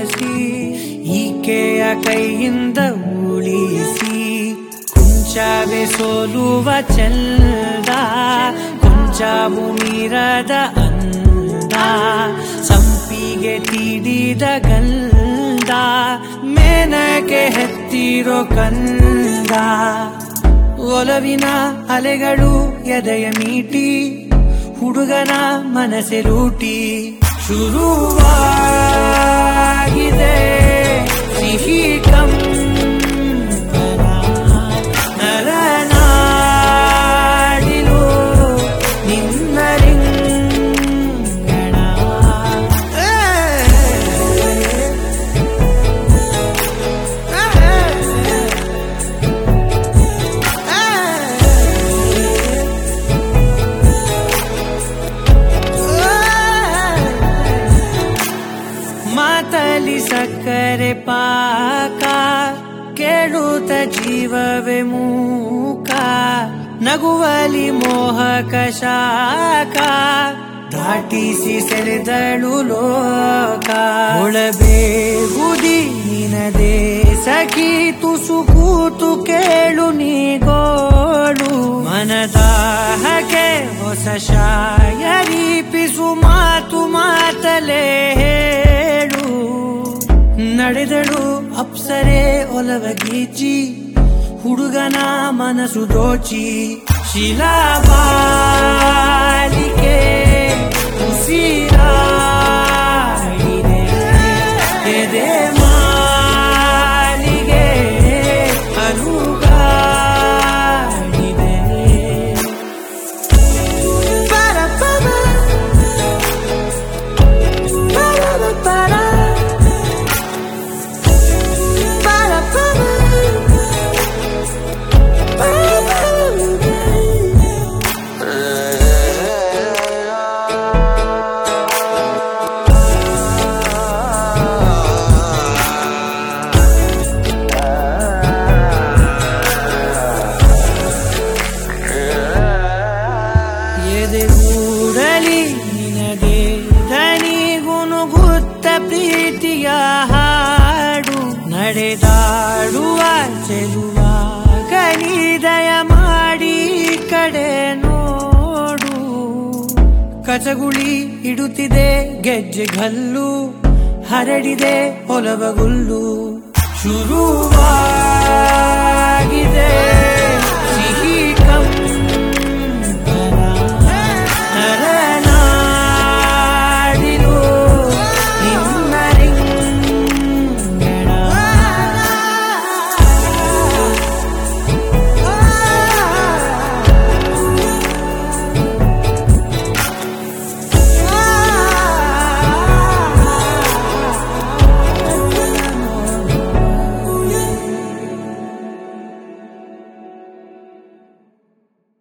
ಆಸಿ ಈಕೆಯ ಕೈಯಿಂದ ಉಳಿಸಿ ಕೊಂಚವೇ ಸೋಲುವ ಚಂದ ಕೊಂಚವು ಮೀರದ ಅಂದ ಸಂಪಿಗೆ ತೀಡಿದ ಗಂಧ ಮೇನಕ್ಕೆ ಹೆತ್ತಿರೋ ಕಂದ ಒಲವಿನ ಅಲೆಗಳು ಎದೆಯ ಮೀಟಿ ಹುಡುಗನ ಮನಸ್ಸೆ ಲೂಟಿ ಶುರುವಾಗಿದೆ ಸಿಹಿ ಕಂಪನ ನರನಾಡಿಲು ನಿನ್ನ ರಿಂಗಣ ಏ, ಮಾತಲಿ ಸಕ್ಕರೆ ಪಾಕ ಕೇಳುತ್ತ ಜೀವವೇ ಮೂಕ ನಗುವಲಿ ಮೋಹಕ ಶಾಖ ದಾಟಿಸಿ ಸೆಳೆದಳು ಲೋಕ ಒಳಬೇ ಗುದಿ ನಿನದೇ ಸಖಿ ತುಸು ಕೂತು ಕೇಳು ನೀಗೋಳು ಮನದಾಹಕೆ ಹೊಸ ಶಾಯರಿ ಪಿಸು ಮಾತು ಮಾತಲೇ ಹೇಳು ನಡೆದಳು ಅಪ್ಸರೆ ಒಲವ ಗೀಚಿ ಹುಡುಗನ ಮನಸ್ಸು ದೋಚಿ ಶಿಲಾಬಾಲಿಕೆ ಉಸಿರಾಡಿದೆ ಎದೆ ಮಾಲಿಗೆ ಅನುಗಾಡಿದೆ ಪರಪರ ಪರಪರ ಎದೆಗೂಡಲಿ ನಿನಗೆ ದನಿಗುನುಗುತ್ತ ಪ್ರೀತಿಯ ಹಾಡು ನಡೆದಾಡುವ ಚೆಲುವ ಕನಿದಯ ಮಾಡಿ ಈ ಕಡೆ ನೋಡು ಕಚಗುಳಿ ಇಡುತ್ತಿದೆ ಗೆಜ್ಜೆ ಗಲ್ಲು ಹರಡಿದೆ ಒಲವಗುಲ್ಲು ಶುರುವಾಗಿದೆ